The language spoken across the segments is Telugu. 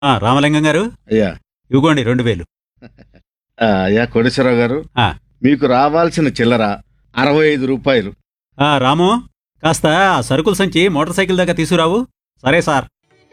ఆ, రామలింగం గారు అయ్యా ఇవ్వండి రెండు వేలు ఆ, అయ్యా కోటేశ్వరరావు గారు ఆ. మీకు రావాల్సిన చిల్లర అరవై ఐదు రూపాయలు ఆ, రాము కాస్త ఆ సరుకుల సంచి మోటార్ సైకిల్ దాకా తీసుకురావు సరే సార్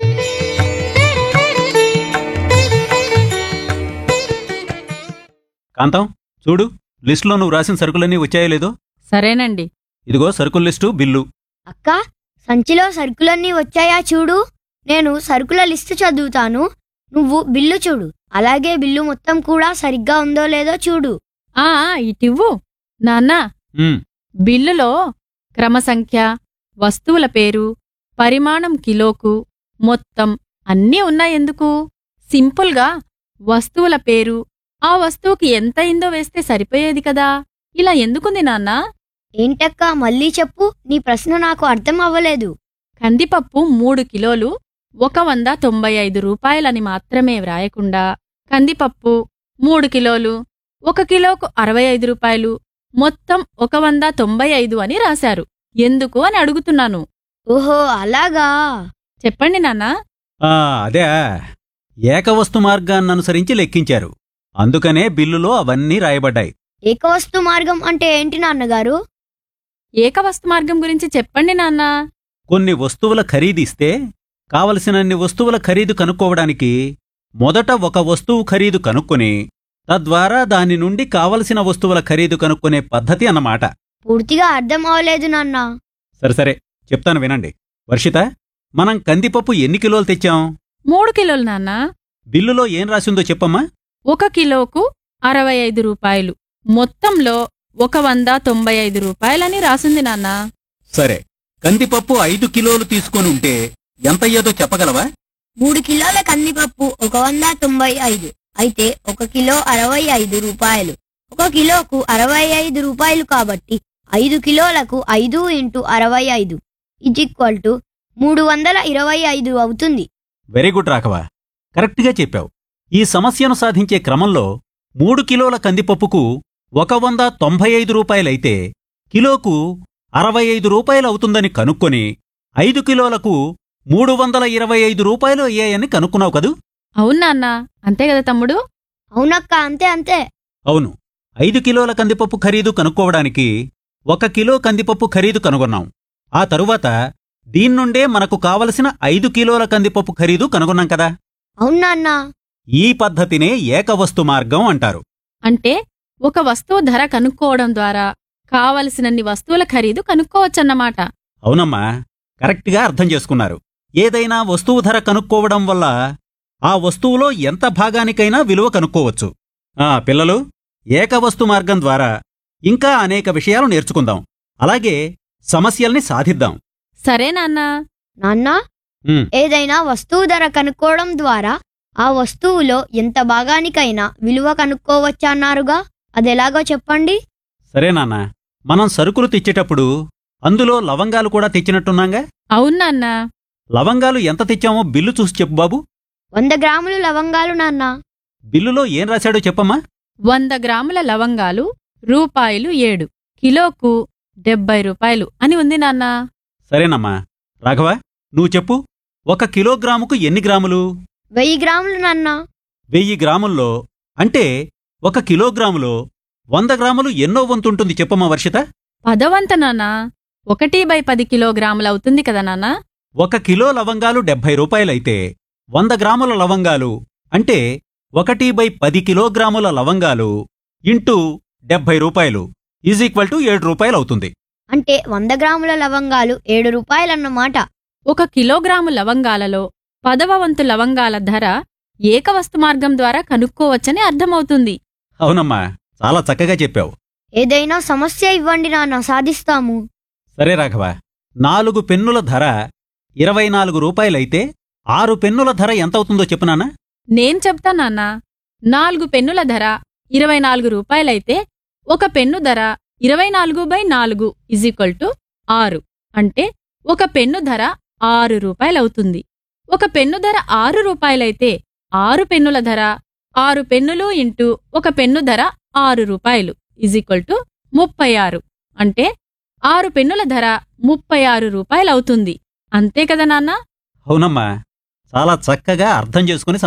కాంతం చూడు లిస్టులో నువ్వు రాసిన సరుకులన్నీ వచ్చాయో లేదో సరేనండి ఇదిగో సరుకుల లిస్టు బిల్లు అక్క సంచిలో సరుకులన్నీ వచ్చాయా చూడు నేను సరుకుల లిస్టు చదువుతాను నువ్వు బిల్లు చూడు అలాగే బిల్లు మొత్తం కూడా సరిగ్గా ఉందో లేదో చూడు ఆ ఇటివ్వు నాన్న ఉమ్, బిల్లులో క్రమసంఖ్య వస్తువుల పేరు పరిమాణం కిలోకు మొత్తం అన్నీ ఉన్నాయెందుకు సింపుల్గా వస్తువుల పేరు ఆ వస్తువుకి ఎంతయిందో వేస్తే సరిపోయేది కదా ఇలా ఎందుకుంది నాన్నా ఏంటక్క మళ్ళీ చెప్పు నీ ప్రశ్న నాకు అర్థం అవ్వలేదు కందిపప్పు మూడు కిలోలు ఒక వంద తొంభై ఐదు రూపాయలని మాత్రమే వ్రాయకుండా కందిపప్పు మూడు కిలోలు ఒక కిలోకు అరవై ఐదు రూపాయలు మొత్తం ఒక వంద తొంభై ఐదు అని రాశారు ఎందుకు అని అడుగుతున్నాను ఓహో అలాగా చెప్పండి నాన్నా ఆ, అదే ఏకవస్తు మార్గాన్ని అనుసరించి లెక్కించారు అందుకనే బిల్లులో అవన్నీ రాయబడ్డాయి ఏకవస్తు మార్గం అంటే ఏంటి నాన్నగారు ఏకవస్తు మార్గం గురించి చెప్పండి నాన్నా కొన్ని వస్తువుల ఖరీదిస్తే కావలసినన్ని వస్తువుల ఖరీదు కనుక్కోవడానికి మొదట ఒక వస్తువు ఖరీదు కనుక్కొని తద్వారా దాని నుండి కావలసిన వస్తువుల ఖరీదు కనుక్కునే పద్ధతి అన్నమాట పూర్తిగా అర్థం అవ్వలేదు నాన్న సరే సరే చెప్తాను వినండి వర్షిత మనం కందిపప్పు ఎన్ని కిలోలు తెచ్చాం మూడు కిలోలు నాన్నా బిల్లులో ఏం రాసిందో చెప్పమ్మా ఒక కిలోకు అరవై ఐదు రూపాయలు మొత్తంలో ఒక వంద తొంభై ఐదు రూపాయలని రాసింది నాన్నా సరే కందిపప్పు ఐదు కిలోలు తీసుకొని ఉంటే ఎంతయ్యేదో చెప్పగలవా మూడు కిలోల కందిపప్పు ఒక వంద తొంభై ఐదు అయితే ఒక కిలో అరవై ఐదు రూపాయలు ఒక కిలోకు అరవై ఐదు రూపాయలు కాబట్టి ఐదు కిలోలకు ఐదు ఇంటూ అరవై ఐదు ఇజ్ ఈక్వల్ టు మూడు వందల ఇరవై ఐదు అవుతుంది వెరీ గుడ్ రాఘవా కరెక్ట్గా చెప్పావు ఈ సమస్యను సాధించే క్రమంలో మూడు కిలోల కందిపప్పుకు ఒక వంద తొంభై ఐదు రూపాయలైతే కిలోకు అరవై ఐదు రూపాయలు అవుతుందని కనుక్కొని ఐదు కిలోలకు మూడు వందల ఇరవై ఐదు రూపాయలు అయ్యాయని కనుక్కున్నావు కదూ అవును నాన్నా అంతే కదా తమ్ముడు అవునక్క అంతే అంతే అవును ఐదు కిలోల కందిపప్పు ఖరీదు కనుక్కోవడానికి ఒక కిలో కందిపప్పు ఖరీదు కనుగొన్నాం ఆ తరువాత దీన్నుండే మనకు కావలసిన ఐదు కిలోల కందిపప్పు ఖరీదు కనుగొన్నాం కదా అవును నాన్న ఈ పద్ధతినే ఏకవస్తు మార్గం అంటారు అంటే ఒక వస్తువు ధర కనుక్కోవడం ద్వారా కావలసినన్ని వస్తువుల ఖరీదు కనుక్కోవచ్చన్నమాట అవునమ్మా కరెక్ట్గా అర్థం చేసుకున్నారు ఏదైనా వస్తువు ధర కనుక్కోవడం వల్ల ఆ వస్తువులో ఎంత భాగానికైనా విలువ కనుక్కోవచ్చు ఆ పిల్లలు ఏకవస్తు మార్గం ద్వారా ఇంకా అనేక విషయాలు నేర్చుకుందాం అలాగే సమస్యల్ని సాధిద్దాం సరే నాన్నా నాన్న ఉమ్, ఏదైనా వస్తువు ధర కనుక్కోవడం ద్వారా ఆ వస్తువులో ఎంత భాగానికైనా విలువ కనుక్కోవచ్చన్నారుగా అదెలాగో చెప్పండి సరే నాన్న మనం సరుకులు తెచ్చేటప్పుడు అందులో లవంగాలు కూడా తెచ్చినట్టున్నాగా అవును నాన్నా లవంగాలు ఎంత తెచ్చామో బిల్లు చూసి చెప్పు బాబు వంద గ్రాములు లవంగాలు నాన్న బిల్లులో ఏం రాశాడో చెప్పమ్మా వంద గ్రాముల లవంగాలు రూపాయలు ఏడు కిలోకు డెబ్బై రూపాయలు అని ఉంది నాన్నా సరేనమ్మా రాఘవ నువ్వు చెప్పు ఒక కిలోగ్రాముకు ఎన్ని గ్రాములు వెయ్యి గ్రాములు నాన్న వెయ్యి గ్రాముల్లో అంటే ఒక కిలోగ్రాములో వంద గ్రాములు ఎన్నో వంతుంటుంది చెప్పమ్మా వర్షిత పదవంత నాన్నా ఒకటి బై పది కిలోగ్రాములు అవుతుంది కదా నాన్నా ఒక కిలో లవంగాలు డెబ్భై రూపాయలైతే వంద గ్రాముల లవంగాలు అంటే ఒకటి బై పది కిలోగ్రాముల లవంగాలు ఇంటూ డెబ్భై రూపాయలు ఈజ్ ఈక్వల్ టు ఏడు రూపాయలు అవుతుంది అంటే వంద గ్రాముల లవంగాలు ఏడు రూపాయలన్నమాట ఒక కిలోగ్రాము లవంగాలలో పదవ వంతు లవంగాల ధర ఏకవస్తు మార్గం ద్వారా కనుక్కోవచ్చని అర్థమవుతుంది అవునమ్మా చాలా చక్కగా చెప్పావు ఏదైనా సమస్య ఇవ్వండి నాన్న సాధిస్తాము సరే రాఘవ నాలుగు పెన్నుల ధర ఇరవై నాలుగు రూపాయలైతే ఆరు పెన్నుల ధర ఎంతవుతుందో చెప్పు నాన్న నేను చెప్తా నాన్నా నాలుగు పెన్నుల ధర ఇరవై నాలుగు రూపాయలైతే ఒక పెన్ను ధర ఇరవై నాలుగు బై నాలుగు ఇజ్ ఈక్వల్ టు ఆరు అంటే ఒక పెన్ను ధర ఆరు రూపాయలవుతుంది ఒక పెన్ను ధర ఆరు రూపాయలైతే ఆరు పెన్నుల ధర ఆరు పెన్నులు ఇంటూ ఒక పెన్ను ధర ఆరు రూపాయలు ఇజ్ ఈక్వల్ టు ముప్పై ఆరు అంటే ఆరు పెన్నుల ధర ముప్పై ఆరు రూపాయలవుతుంది అంతే కదా నాన్నా అవునమ్మా చాలా చక్కగా అర్థం చేసుకుని